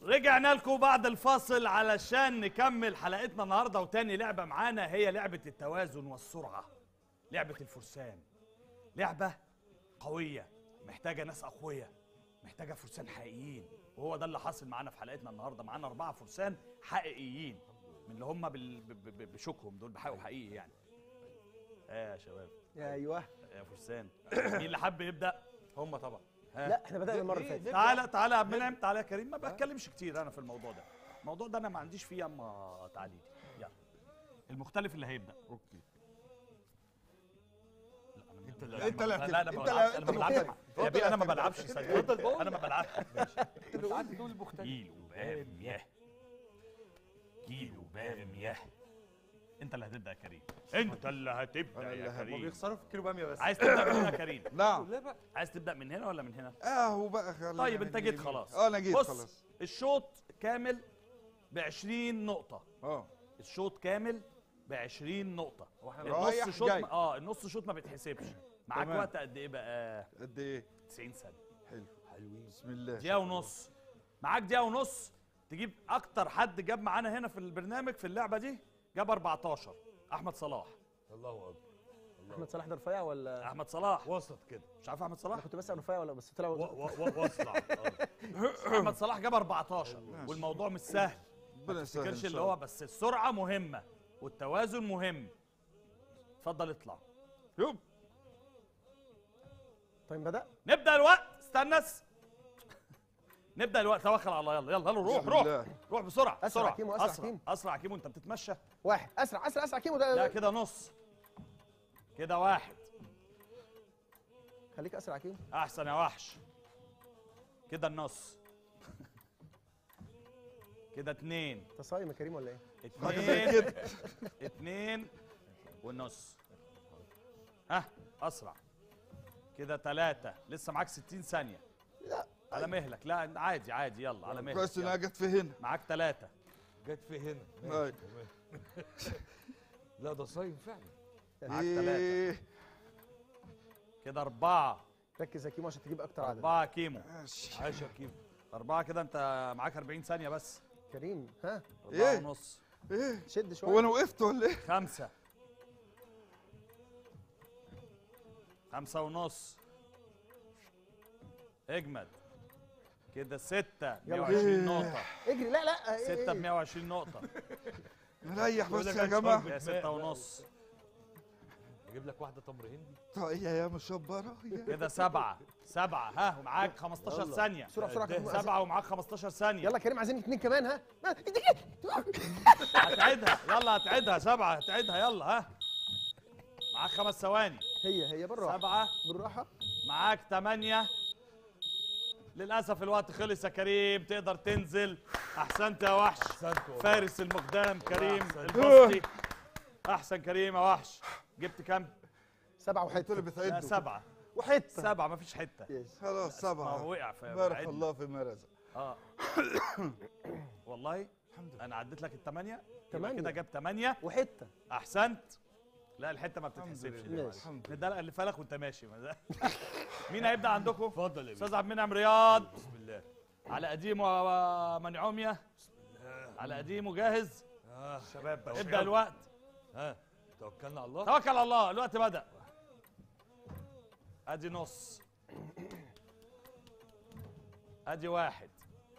رجعنا لكم بعد الفاصل علشان نكمل حلقتنا النهارده وتاني لعبه معانا هي لعبه التوازن والسرعه لعبه الفرسان لعبه قويه محتاجه ناس اقوياء محتاجه فرسان حقيقيين وهو ده اللي حاصل معانا في حلقتنا النهارده معانا اربعه فرسان حقيقيين من اللي هم بال... ب... ب... بشوكهم دول بحقهم حقيقي يعني ايه يا شباب ايوه يا فرسان مين اللي حب يبدا هم طبعا لا احنا بدانا المره اللي فاتت تعالى تعالى يا عبد المنعم تعالى يا كريم ما بتكلمش كتير انا في الموضوع ده الموضوع ده انا ما عنديش فيه اما تعليل يلا المختلف اللي هيبدا اوكي انت لا انت لا لا انا ما بلعبش انا ما بلعبش مع- يا بيه انا ما بلعبش صدقني انا ما بلعبش قعدت تقول المختلف كيلو باميه كيلو باميه انت اللي هتبدا يا كريم انت اللي هتبدا يا هم كريم بيخسروا في الكيلو باميه بس عايز تبدا من هنا يا كريم نعم لا بقى عايز تبدا من هنا ولا من هنا اهو بقى خلينا طيب انت من جيت اليمين. خلاص اه انا جيت بص خلاص الشوط كامل ب 20 نقطة اه الشوط كامل ب 20 نقطة هو احنا رايح النص شوط جاي. ما- اه النص شوط ما بيتحسبش معاك تمام. وقت قد ايه بقى قد ايه 90 ثانية حلو حلوين بسم الله دقيقة ونص معاك دقيقة ونص تجيب أكتر حد جاب معانا هنا في البرنامج في اللعبة دي جاب 14 أحمد صلاح الله اكبر احمد صلاح ده رفيع ولا أحمد صلاح وسط كده مش عارف أحمد انا صلاح كنت بسال رفيع ولا بس طلع و- و- و- واسطع أحمد صلاح جاب 14 والموضوع مش سهل ربنا ما يسهل تفتكرش إن اللي شاء هو الله. بس السرعة مهمة والتوازن مهم اتفضل اطلع يب طيب بدا نبدا الوقت استنس نبدا الوقت توكل على الله يلا يلا يلا روح بسم روح الله. روح بسرعه أسرع بسرعه كيمو، أسرع اسرع كيمو. اسرع كيمو انت بتتمشى واحد اسرع اسرع اسرع كيمو لا ده كده نص كده واحد خليك اسرع كيمو احسن يا وحش كده النص كده اتنين انت صايم يا كريم ولا ايه حاجه زي اتنين كده اتنين والنص ها اسرع كده تلاتة لسه معاك 60 ثانية لا على مهلك لا عادي عادي يلا على مهلك كويس انها يلا. جت في هنا معاك تلاتة جت في هنا أيوة. ماشي. لا ده صايم فعلا معاك تلاتة ايه كده أربعة ركز يا كيمو عشان تجيب اكتر عدد أربعة كيمو ماشي عاش يا كيمو أربعة كده أنت معاك 40 ثانية بس كريم ها أربعة إيه؟ ونص ايه شد شويه هو انا وقفت ولا ايه خمسة خمسة ونص اجمد كده ستة 120 نقطة اجري لا لا إيه، ستة ب إيه. 120 نقطة نريح بس لك يا أنا جماعه شرب. كده ستة ونص اجيب لك واحده تمر هندي طيب يا مشبره يا كده سبعة سبعة ها ومعاك 15 يلا. ثانية بسرعه بسرعه كيمو سبعة ومعاك 15 ثانية يلا كريم عايزين اتنين كمان ها هتعيدها يلا هتعيدها سبعة هتعيدها يلا ها معاك خمس ثواني هي هي بالراحه سبعة بالراحه معاك ثمانية للأسف الوقت خلص يا كريم تقدر تنزل أحسنت يا وحش احسنت والله. فارس المقدام كريم أحسنت. البسطي أحسن كريم يا وحش جبت كام؟ سبعه انتوا اللي وحته لا بتعدوا سبعة وحته سبعة مفيش حتة يس. خلاص ما هو سبعه وقع في بارك بعدنا. الله فيما رزق اه والله الحمد لله أنا عديت لك الثمانية يبقى تمانية. كده جاب ثمانية وحته أحسنت لا الحتة ما الحمد بتتحسبش لله دلوقتي. ماشي. الحمد لله ده اللي فلك وانت ماشي ما ده- مين هيبدا عندكم؟ اتفضل يا استاذ عبد المنعم رياض بسم الله على قديمه ومنعوميه على قديمه جاهز اه شباب بقى ابدا الوقت ها توكلنا على الله توكل على الله الوقت بدا ادي نص ادي واحد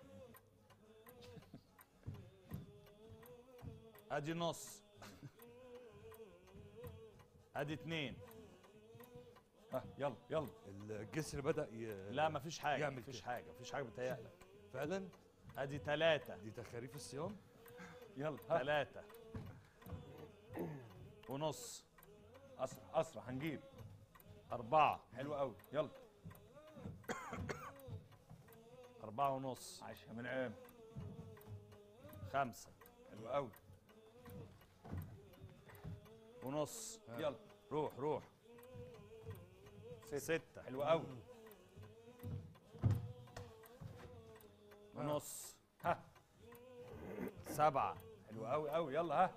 ادي نص ادي اتنين ها يلا يلا الجسر بدا ي... لا مفيش حاجه يعمل مفيش كده. حاجه مفيش حاجه بتهيألك فعلا ادي ثلاثة دي تخاريف الصيام يلا ثلاثة ونص اسرع اسرع هنجيب أربعة حلو قوي يلا أربعة ونص عاش يا منعم خمسة حلو قوي ونص يلا روح روح ستة حلو قوي ونص ها سبعة حلو قوي قوي يلا ها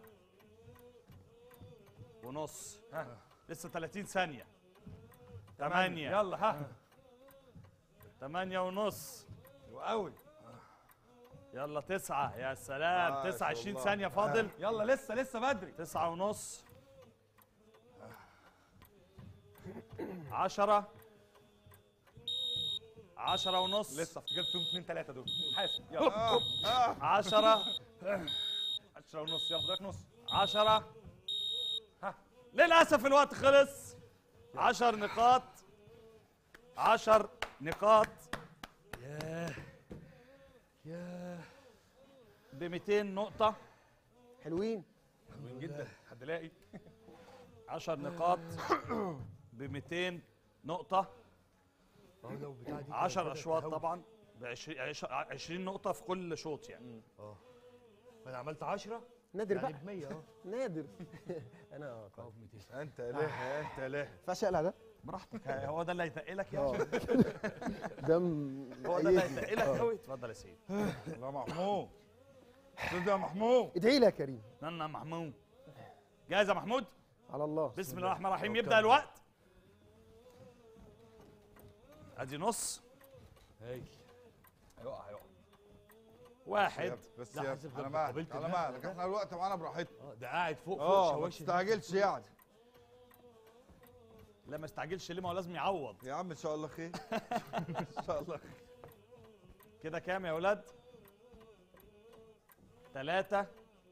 ونص ها لسه 30 ثانية ثمانية يلا ها ثمانية ونص حلو قوي يلا تسعة يا سلام ما تسعة شاء عشرين الله. ثانية فاضل يلا لسه لسه بدري تسعة ونص عشرة عشرة ونص لسه افتكرت فيهم اثنين ثلاثه دول حاسب يلا اه اه عشرة 10 ونص يلا فاضلك نص عشرة ها. للأسف الوقت خلص عشر نقاط عشر نقاط ياه ياه ب 200 نقطة حلوين حلوين جدا حد لاقي 10 نقاط ب 200 نقطة اه لو بتاع دي 10 كانت أشواط بدأت طبعا ب 20 نقطة في كل شوط يعني اه ما انا عملت 10 نادر يعني بقى ب 100 اه نادر انا اه اه طيب. ب 200 انت له انت له ينفعش اقلع ده؟ براحتك هو ده اللي هيتقلك يعني اه ده م- هو ده اللي مأيدني. هيتقلك آه. قوي اتفضل يا سيدي الله محمود استاذ يا محمود ادعي لي يا كريم استنى يا محمود جاهز يا محمود على الله بسم الله الرحمن الرحيم توكلنا. يبدأ الوقت ادي نص هايل هيقع هيقع واحد بس لا، يا حاسب على لما مالك قابلت على الناس مالك ده. احنا الوقت معانا براحتنا اه ده قاعد فوق فوق اه ما شواشه تستعجلش يعني لا ما استعجلش ليه ما هو لازم يعوض يا عم ان شاء الله خير ان شاء الله خير كده كام يا ولاد ثلاثة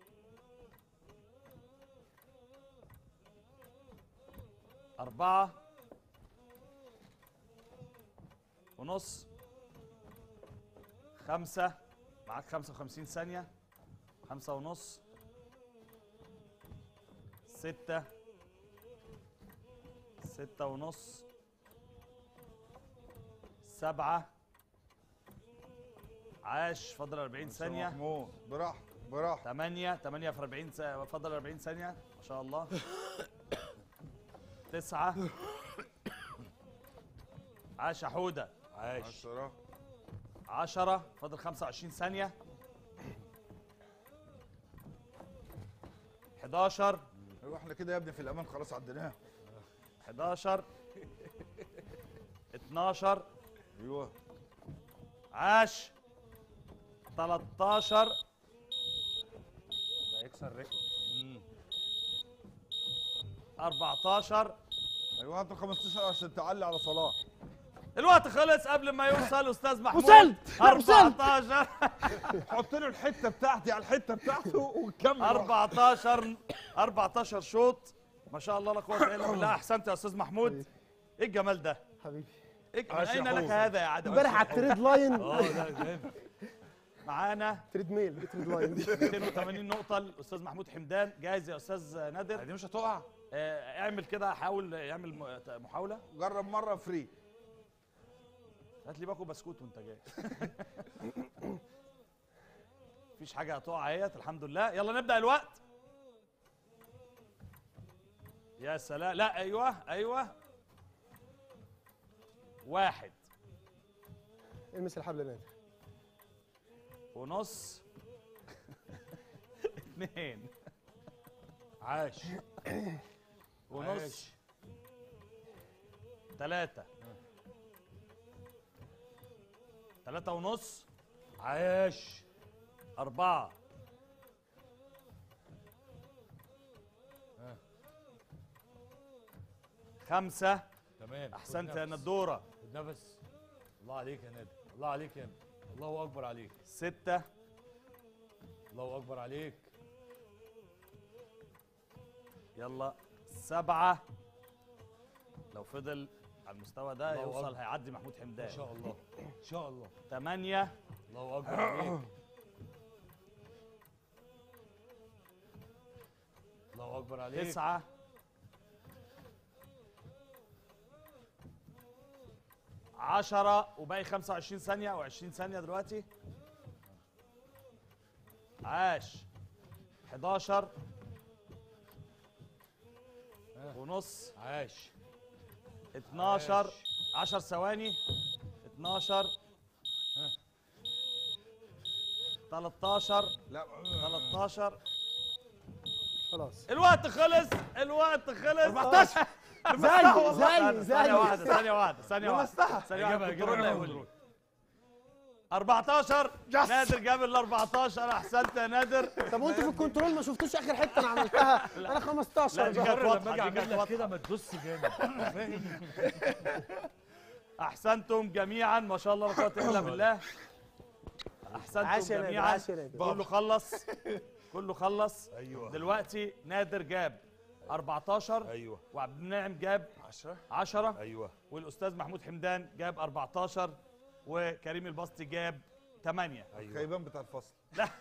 أربعة ونص خمسة معاك خمسة وخمسين ثانية خمسة ونص ستة ستة ونص سبعة عاش فاضل 40 أستاذ ثانية محمود براحتك براحتك 8 8 في 40 ثانية فاضل 40 ثانية ما شاء الله تسعة عاش يا حودة عاش عشرة 10 فاضل 25 ثانية 11 ايوه احنا كده يا ابني في الامان خلاص عديناها 11 12 ايوه عاش 13 ده هيكسر ريكورد 14 ايوه انت 15 عشان تعلي على صلاح الوقت خلص قبل ما يوصل استاذ محمود وصلت! لا، وصلت! 14 حط له الحته بتاعتي على الحته بتاعته وكمل 14 14 شوط ما شاء الله لا قوه الا بالله احسنت يا استاذ محمود ايه الجمال ده حبيبي إيه من عاش يا اين لك حوض. هذا يا عدم امبارح على التريد لاين اه لا جامد معانا تريد ميل إيه تريد لاين دي 280 نقطه الاستاذ محمود حمدان جاهز يا استاذ نادر دي مش هتقع آه، اعمل كده حاول يعمل م- محاوله جرب مره فري هات لي باكو بسكوت وانت جاي مفيش حاجه هتقع اهيت الحمد لله يلا نبدا الوقت يا سلام لا ايوه ايوه واحد المس الحبل يا نادر ونص اثنين عاش ونص عاش. ثلاثة ثلاثة ونص عاش أربعة خمسة تمام أحسنت خد يا نفس. ندورة خد نفس الله عليك يا نادر الله عليك يا نادر الله اكبر عليك ستة الله اكبر عليك يلا سبعة لو فضل على المستوى ده الله يوصل أكبر. هيعدي محمود ان حمدان شاء الله ان شاء الله ثمانية الله اكبر عليك الله اكبر عليك تسعة عشرة وباقي 25 ثانية أو 20 ثانية دلوقتي عاش 11 ونص عاش 12 عاش. 10 ثواني 12 13 لا 13 خلاص الوقت خلص الوقت خلص 14 زي زي ثانية زي واحدة ثانية واحدة ثانية واحدة لمستها. ثانية واحدة إجابة- كنترول إجابة لا أول. كنترول. 14 نادر جاب ال 14 احسنت يا نادر طب وانتوا في الكنترول ما شفتوش اخر حته انا عملتها انا 15 لا، دي بقى. كانت مرة واضحة، لما اجي دي كانت اعمل لك واضحة. كده ما تدوس جامد احسنتم جميعا ما شاء الله لا قوه الا بالله عاش احسنتم يا نادر جميعا عاش يا نادر كله خلص كله خلص ايوه دلوقتي نادر جاب 14 ايوه وعبد المنعم جاب 10 10 ايوه والاستاذ محمود حمدان جاب 14 وكريم البسطي جاب 8 ايوه خيبان بتاع الفصل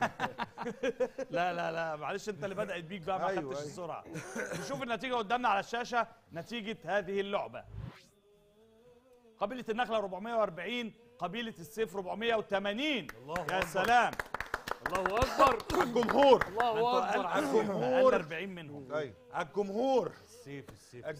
لا لا لا معلش انت اللي بدات بيك بقى ما أيوة، خدتش أيوة. السرعه نشوف النتيجه قدامنا على الشاشه نتيجه هذه اللعبه قبيله النخله 440 قبيله السيف 480 الله يا أكبر. سلام الله اكبر الجمهور الله اكبر على الجمهور 40 منهم ايوه الجمهور السيف السيف